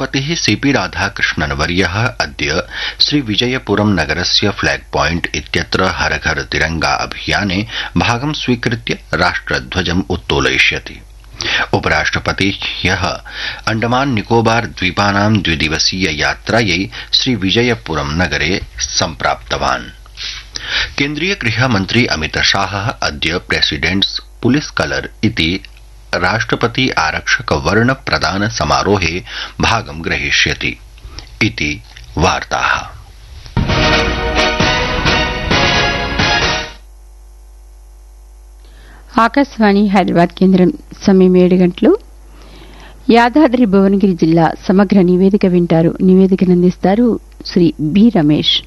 राष्ट्रपतिः सीपी राधाकृष्णन् वर्यः अद्य श्रीविजयपुरं नगरस्य फ्लैग पॉइंट इत्यत्र हर घर तिरंगा अभियाने भागं स्वीकृत्य राष्ट्रध्वजम् उत्तोलयिष्यति उपराष्ट्रपति ह्यः अण्डमान निकोबार द्वीपानां द्विदिवसीय यात्रायै श्रीविजयपुरं नगरे सम्प्राप्तवान् केन्द्रीय गृहमन्त्री अमित शाहः अद्य प्रेसिडेण्ट्स पुलिस कलर इति राष्ट्रपति आरक्षक वर्ण प्रदान समारोहे भागं ग्रहीष्यति इति वार्ताः ఆకాశవాణి హైదరాబాద్ కేంద్రం సమయం ఏడు గంటలు యాదాద్రి భువనగిరి జిల్లా సమగ్ర నివేదిక వింటారు నివేదికను అందిస్తారు శ్రీ బి రమేష్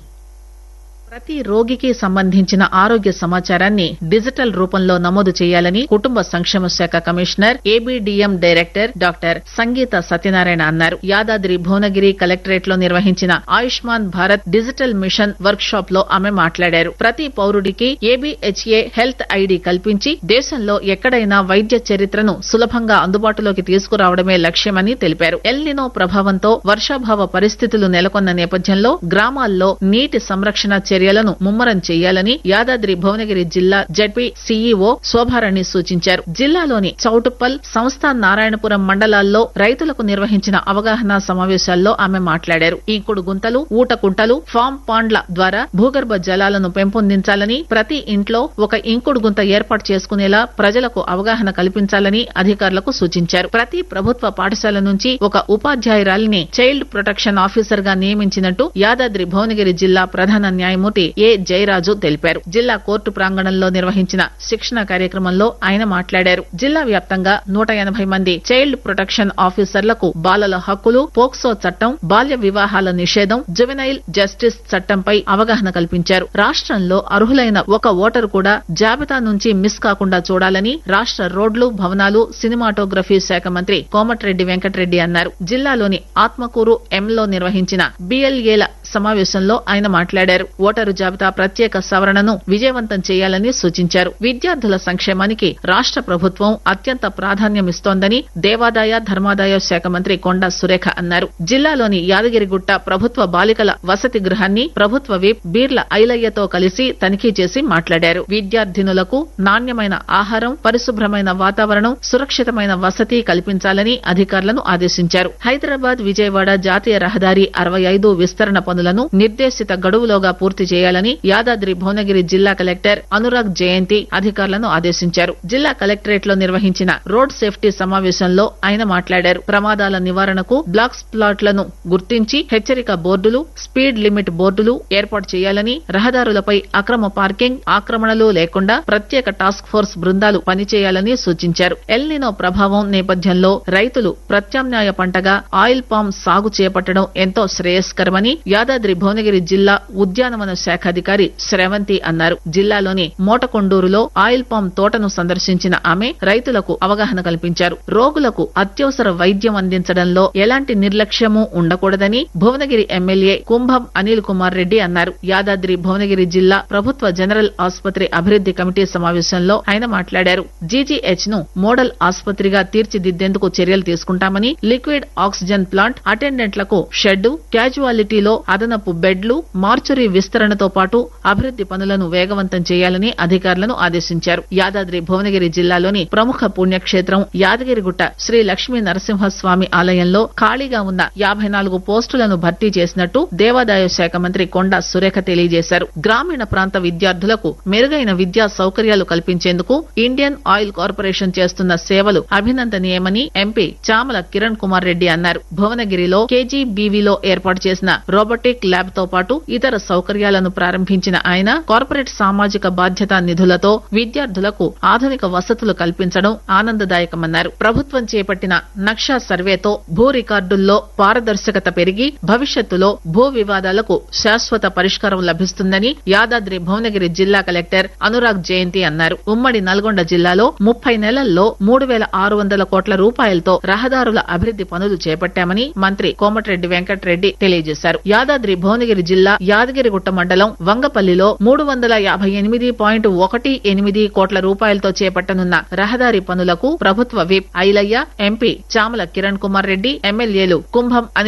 ప్రతి రోగికి సంబంధించిన ఆరోగ్య సమాచారాన్ని డిజిటల్ రూపంలో నమోదు చేయాలని కుటుంబ సంక్షేమ శాఖ commissioner ABDM director doctor Sangeetha Satyanarayana అన్నారు యాదాద్రి భువనగిరి కలెక్టరేట్ లో నిర్వహించిన Ayushman Bharat digital mission workshop లో ఆమె మాట్లాడారు ప్రతి పౌరుడికి ఏబిహెచ్ఏ హెల్త్ ఐడి కల్పించి దేశంలో ఎక్కడైనా వైద్య చరిత్రను సులభంగా అందుబాటులోకి తీసుకురావడమే లక్ష్యమని తెలిపారు ఎల్నినో ప్రభావంతో వర్షాభావ పరిస్థితులు నెలకొన్న నేపథ్యంలో గ్రామాల్లో నీటి సంరక్షణ చర్యలను ముమ్మరం చేయాలని యాదాద్రి భువనగిరి జిల్లా జడ్పీ సీఈఓ శోభారాణి సూచించారు జిల్లాలోని చౌటుప్పల్ సంస్థ నారాయణపురం మండలాల్లో రైతులకు నిర్వహించిన అవగాహన సమావేశాల్లో ఆమె మాట్లాడారు ఈకుడు గుంతలు ఊటకుంటలు ఫామ్ పాండ్ల ద్వారా భూగర్భ జలాలను పెంపొందించాలని ప్రతి ఇంట్లో ఒక ఇంకుడు గుంత ఏర్పాటు చేసుకునేలా ప్రజలకు అవగాహన కల్పించాలని అధికారులకు సూచించారు ప్రతి ప్రభుత్వ పాఠశాల నుంచి ఒక ఉపాధ్యాయురాలిని చైల్డ్ ప్రొటెక్షన్ ఆఫీసర్ గా నియమించినట్టు యాదాద్రి భువనగిరి జిల్లా ప్రధాన న్యాయమూర్తి ఏ జయరాజు తెలిపారు జిల్లా కోర్టు ప్రాంగణంలో నిర్వహించిన శిక్షణ కార్యక్రమంలో ఆయన మాట్లాడారు జిల్లా వ్యాప్తంగా నూట ఎనభై మంది చైల్డ్ ప్రొటెక్షన్ ఆఫీసర్లకు బాలల హక్కులు పోక్సో చట్టం బాల్య వివాహాల నిషేధం జువెనైల్ జస్టిస్ చట్టంపై అవగాహన కల్పించారు రాష్ట్రంలో అర్హులైన ఒక ఓటరు కూడా జాబితా నుంచి మిస్ కాకుండా చూడాలని రాష్ట్ర రోడ్లు భవనాలు సినిమాటోగ్రఫీ శాఖ మంత్రి కోమటిరెడ్డి వెంకటరెడ్డి అన్నారు జిల్లాలోని ఆత్మకూరు ఎంలో నిర్వహించిన బిఎల్ఏల సమావేశంలో ఆయన మాట్లాడారు ఓటరు జాబితా ప్రత్యేక సవరణను విజయవంతం చేయాలని సూచించారు విద్యార్థుల సంక్షేమానికి రాష్ట్ర ప్రభుత్వం అత్యంత ప్రాధాన్యమిస్తోందని దేవాదాయ ధర్మాదాయ శాఖ మంత్రి కొండా సురేఖ అన్నారు జిల్లాలోని యాదగిరిగుట్ట ప్రభుత్వ బాలికల వసతి గృహాన్ని ప్రభుత్వ విప్ బీర్ల ఐలయ్యతో కలిసి తనిఖీ చేసి మాట్లాడారు విద్యార్థినులకు నాణ్యమైన ఆహారం పరిశుభ్రమైన వాతావరణం సురక్షితమైన వసతి కల్పించాలని అధికారులను ఆదేశించారు హైదరాబాద్ విజయవాడ జాతీయ రహదారి అరవై ఐదు విస్తరణ పనులను నిర్దేశిత గడువులోగా పూర్తి చేయాలని యాదాద్రి భువనగిరి జిల్లా కలెక్టర్ అనురాగ్ జయంతి అధికారులను ఆదేశించారు జిల్లా కలెక్టరేట్ లో నిర్వహించిన రోడ్ సేఫ్టీ సమావేశంలో ఆయన మాట్లాడారు ప్రమాదాల నివారణకు బ్లాక్ స్పాట్లను గుర్తించి హెచ్చరిక బోర్డులు స్పీడ్ లిమిట్ బోర్డులు ఏర్పాటు చేయాలని రహదారులపై అక్రమ పార్కింగ్ ఆక్రమణలు లేకుండా ప్రత్యేక టాస్క్ ఫోర్స్ బృందాలు పనిచేయాలని సూచించారు ఎల్నినో ప్రభావం నేపథ్యంలో రైతులు ప్రత్యామ్నాయ పంటగా ఆయిల్ పామ్ సాగు చేపట్టడం ఎంతో శ్రేయస్కరమని యాదాద్రి భువనగిరి జిల్లా ఉద్యానవన శాఖ అధికారి శ్రవంతి అన్నారు జిల్లాలోని మోటకొండూరులో ఆయిల్ పామ్ తోటను సందర్శించిన ఆమె రైతులకు అవగాహన కల్పించారు రోగులకు అత్యవసర వైద్యం అందించడంలో ఎలాంటి నిర్లక్ష్యమూ ఉండకూడదని భువనగిరి ఎమ్మెల్యే కుంభం అనిల్ కుమార్ రెడ్డి అన్నారు యాదాద్రి భువనగిరి జిల్లా ప్రభుత్వ జనరల్ ఆసుపత్రి అభివృద్ది కమిటీ సమావేశంలో ఆయన మాట్లాడారు జీజీహెచ్ ను మోడల్ ఆసుపత్రిగా తీర్చిదిద్దేందుకు చర్యలు తీసుకుంటామని లిక్విడ్ ఆక్సిజన్ ప్లాంట్ అటెండెంట్లకు షెడ్ క్యాజువాలిటీలో అదనపు బెడ్లు మార్చురీ విస్తరణతో పాటు అభివృద్ది పనులను వేగవంతం చేయాలని అధికారులను ఆదేశించారు యాదాద్రి భువనగిరి జిల్లాలోని ప్రముఖ పుణ్యక్షేత్రం యాదగిరిగుట్ట శ్రీ లక్ష్మీ నరసింహస్వామి ఆలయంలో ఖాళీగా ఉన్న యాభై నాలుగు పోస్టులను భర్తీ చేసినట్టు దేవాదాయ శాఖ మంత్రి కొండా సురేఖ తెలియజేశారు గ్రామీణ ప్రాంత విద్యార్థులకు మెరుగైన విద్యా సౌకర్యాలు కల్పించేందుకు ఇండియన్ ఆయిల్ కార్పొరేషన్ చేస్తున్న సేవలు అభినందనీయమని ఎంపీ చామల కిరణ్ కుమార్ రెడ్డి అన్నారు భువనగిరిలో కేజీబీవీలో ఏర్పాటు చేసిన రోబోటిక్ ల్యాబ్ తో పాటు ఇతర సౌకర్యాలను ప్రారంభించిన ఆయన కార్పొరేట్ సామాజిక బాధ్యత నిధులతో విద్యార్థులకు ఆధునిక వసతులు కల్పించడం ఆనందదాయకమన్నారు ప్రభుత్వం చేపట్టిన నక్షా సర్వేతో భూ రికార్డుల్లో పారదర్శకత పెరిగి భవిష్యత్తులో భూ వివాదాలకు శాశ్వత పరిష్కారం లభిస్తుందని యాదాద్రి భువనగిరి జిల్లా కలెక్టర్ అనురాగ్ జయంతి అన్నారు ఉమ్మడి నల్గొండ జిల్లాలో ముప్పై నెలల్లో మూడు వేల ఆరు వందల కోట్ల రూపాయలతో రహదారుల అభివృద్ది పనులు చేపట్టామని మంత్రి కోమటిరెడ్డి వెంకటరెడ్డి తెలియజేశారు యాదాద్రి భువనగిరి జిల్లా యాదగిరిగుట్ట మండలం వంగపల్లిలో మూడు వందల యాభై ఎనిమిది పాయింట్ ఒకటి ఎనిమిది కోట్ల రూపాయలతో చేపట్టనున్న రహదారి పనులకు ప్రభుత్వ విప్ ఐలయ్య ఎంపీ చామల కిరణ్ కుమార్ రెడ్డి ఎమ్మెల్యేలు కుంభం